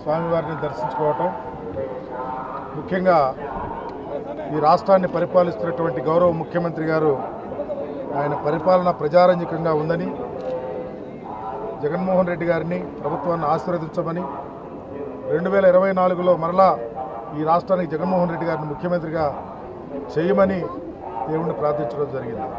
స్వామివారిని దర్శించుకోవటం ముఖ్యంగా ఈ రాష్ట్రాన్ని పరిపాలిస్తున్నటువంటి గౌరవ ముఖ్యమంత్రి గారు ఆయన పరిపాలన ప్రజారంజకంగా ఉందని జగన్మోహన్ రెడ్డి గారిని ప్రభుత్వాన్ని ఆశీర్వదించమని రెండు వేల ఇరవై నాలుగులో మరలా ఈ రాష్ట్రానికి జగన్మోహన్ రెడ్డి గారిని ముఖ్యమంత్రిగా చేయమని దేవుణ్ణి ప్రార్థించడం జరిగింది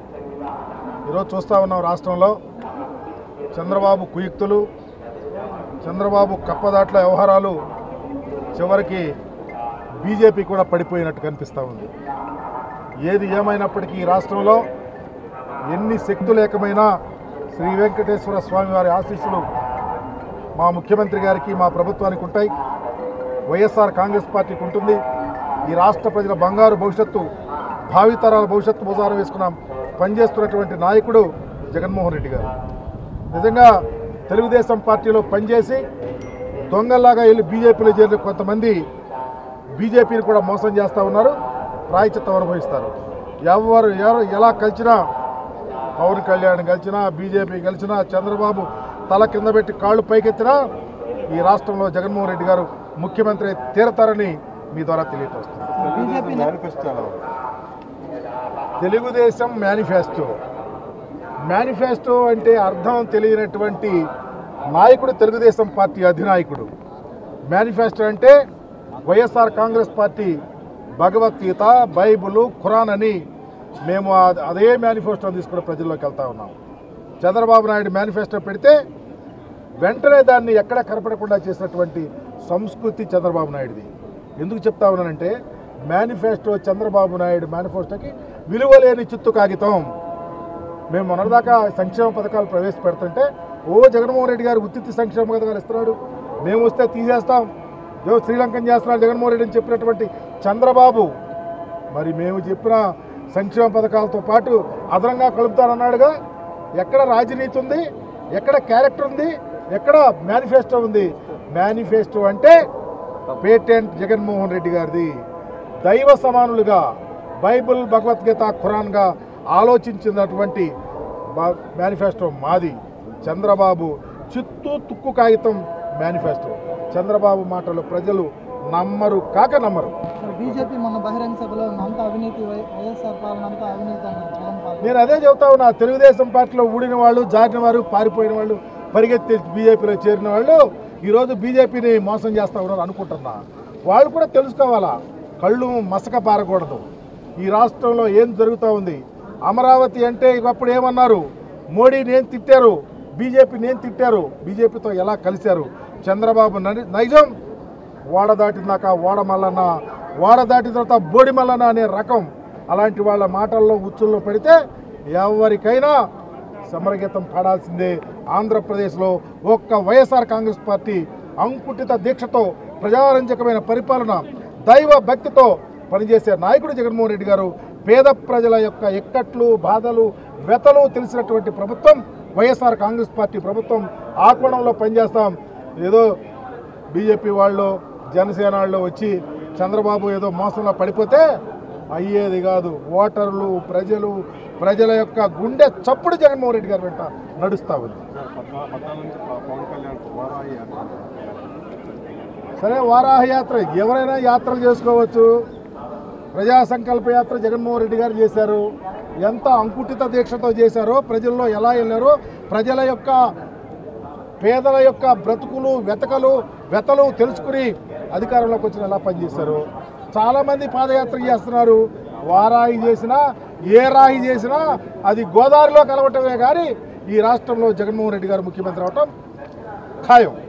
ఈరోజు చూస్తూ ఉన్నాం రాష్ట్రంలో చంద్రబాబు కుయుక్తులు చంద్రబాబు కప్పదాట్ల వ్యవహారాలు చివరికి బీజేపీ కూడా పడిపోయినట్టు కనిపిస్తూ ఉంది ఏది ఏమైనప్పటికీ ఈ రాష్ట్రంలో ఎన్ని శక్తులు ఏకమైనా శ్రీ వెంకటేశ్వర స్వామి వారి ఆశీస్సులు మా ముఖ్యమంత్రి గారికి మా ప్రభుత్వానికి ఉంటాయి వైఎస్ఆర్ కాంగ్రెస్ పార్టీకి ఉంటుంది ఈ రాష్ట్ర ప్రజల బంగారు భవిష్యత్తు భావితరాల భవిష్యత్తు భుజారం వేసుకున్నాం పనిచేస్తున్నటువంటి నాయకుడు జగన్మోహన్ రెడ్డి గారు నిజంగా తెలుగుదేశం పార్టీలో పనిచేసి దొంగల్లాగా వెళ్ళి బీజేపీలో చేరిన కొంతమంది బీజేపీని కూడా మోసం చేస్తూ ఉన్నారు ప్రాయచిత్తం అనుభవిస్తారు ఎవరు ఎవరు ఎలా కలిసినా పవన్ కళ్యాణ్ కలిసినా బీజేపీ కలిసినా చంద్రబాబు తల కింద పెట్టి కాళ్ళు పైకెత్తినా ఈ రాష్ట్రంలో జగన్మోహన్ రెడ్డి గారు ముఖ్యమంత్రి తీరతారని మీ ద్వారా తెలియపరుస్తుంది BJP manifesto Telugu Desam manifesto manifesto అంటే అర్థం తెలియనటువంటి నాయకుడు తెలుగుదేశం పార్టీ అధినాయకుడు మేనిఫెస్టో అంటే YSR Congress party Bhagavad Gita Bible Quran అని మేము ఆ- అదే మేనిఫెస్టో తీసుకుని ప్రజల్లోకి వెళ్తా ఉన్నాం చంద్రబాబు నాయుడు మేనిఫెస్టో పెడితే వెంటనే దాన్ని ఎక్కడ కనపడకుండా చేసినటువంటి సంస్కృతి చంద్రబాబు నాయుడుది ఎందుకు చెప్తా ఉన్నానంటే మేనిఫెస్టో చంద్రబాబు నాయుడు మేనిఫెస్టోకి విలువలేని చిత్తు కాగితం మేము మొన్నటిదాకా సంక్షేమ పథకాలు ప్రవేశపెడుతుంటే ఓ జగన్మోహన్ రెడ్డి గారు ఉత్తిత్తి సంక్షేమ పథకాలు ఇస్తున్నాడు మేము వస్తే తీసేస్తాం ఏదో శ్రీలంకన్ చేస్తున్నాడు జగన్మోహన్ రెడ్డి అని చెప్పినటువంటి చంద్రబాబు మరి మేము చెప్పిన సంక్షేమ పథకాలతో పాటు అదనంగా కలుపుతానన్నాడుగా ఎక్కడ రాజనీతి ఉంది ఎక్కడ క్యారెక్టర్ ఉంది ఎక్కడ మేనిఫెస్టో ఉంది మేనిఫెస్టో అంటే పేటెంట్ జగన్మోహన్ రెడ్డి గారిది దైవ సమానులుగా బైబిల్ భగవద్గీత ఖురాన్గా ఆలోచించినటువంటి బా- మేనిఫెస్టో మాది చంద్రబాబు చిత్తు తుక్కు కాగితం మేనిఫెస్టో చంద్రబాబు మాటలు ప్రజలు నమ్మరు కాక నమ్మరు బీజేపీ మొన్న బహిరంగ సభలో అంతా అవినీతి వై- వైఎస్ఆర్ పాలన అంతా అవినీతి అన్నారు జగన్ పాలన నేను అదే చెబుతా ఉన్నా తెలుగుదేశం పార్టీలో ఊడిన వాళ్ళు జారిన వారు పారిపోయిన వాళ్ళు పరిగెత్తి బీజేపీలో చేరిన వాళ్ళు ఈరోజు బీజేపీని మోసం చేస్తా ఉన్నారు అనుకుంటున్నా వాళ్ళు కూడా తెలుసుకోవాలా కళ్ళు మసక పారకూడదు ఈ రాష్ట్రంలో ఏం జరుగుతూ ఉంది అమరావతి అంటే ఒకప్పుడు ఏమన్నారు మోడీ నేను తిట్టారు బీజేపీ నేను తిట్టారు బీజేపీతో ఎలా కలిశారు చంద్రబాబు నని- నైజం ఓడ దాటినాక ఓడ మల్లన్న ఓడ దాటిన తర్వాత బోడి మల్లన్న అనే రకం అలాంటి వాళ్ళ మాటల్లో ఉచ్చుల్లో పడితే ఎవరికైనా సమరగీతం పాడాల్సిందే ఆంధ్రప్రదేశ్లో ఒక్క వైఎస్ఆర్ కాంగ్రెస్ పార్టీ అంకుటిత దీక్షతో ప్రజారంజకమైన పరిపాలన దైవ భక్తితో పనిచేసే నాయకుడు జగన్మోహన్ రెడ్డి గారు పేద ప్రజల యొక్క ఎక్కట్లు బాధలు వ్యతలు తెలిసినటువంటి ప్రభుత్వం వైఎస్ఆర్ కాంగ్రెస్ పార్టీ ప్రభుత్వం ఆ కోణంలో పనిచేస్తాం ఏదో బీజేపీ వాళ్ళు జనసేన వాళ్ళు వచ్చి చంద్రబాబు ఏదో మోసంలో పడిపోతే అయ్యేది కాదు ఓటర్లు ప్రజలు ప్రజల యొక్క గుండె చప్పుడు జగన్మోహన్ రెడ్డి గారి వెంట నడుస్తూ ఉంది పద్నాలుగు నుంచి ప- పవన్ కళ్యాణ్ వారాహి యాత్ర. సరే వారాహ యాత్ర ఎవరైనా యాత్రలు చేసుకోవచ్చు ప్రజా సంకల్ప యాత్ర జగన్మోహన్ రెడ్డి గారు చేశారు ఎంత అంకుటిత దీక్షతో చేశారో ప్రజల్లో ఎలా వెళ్ళారో ప్రజల యొక్క పేదల యొక్క బ్రతుకులు వెతకలు వెతలు తెలుసుకుని అధికారంలోకి వచ్చిన ఎలా పనిచేశారు చాలామంది పాదయాత్ర చేస్తున్నారు వారాయి చేసినా ఏ రాయి చేసినా అది గోదావరిలో కలవటమే కానీ ఈ రాష్ట్రంలో జగన్మోహన్ రెడ్డి గారు ముఖ్యమంత్రి అవటం ఖాయం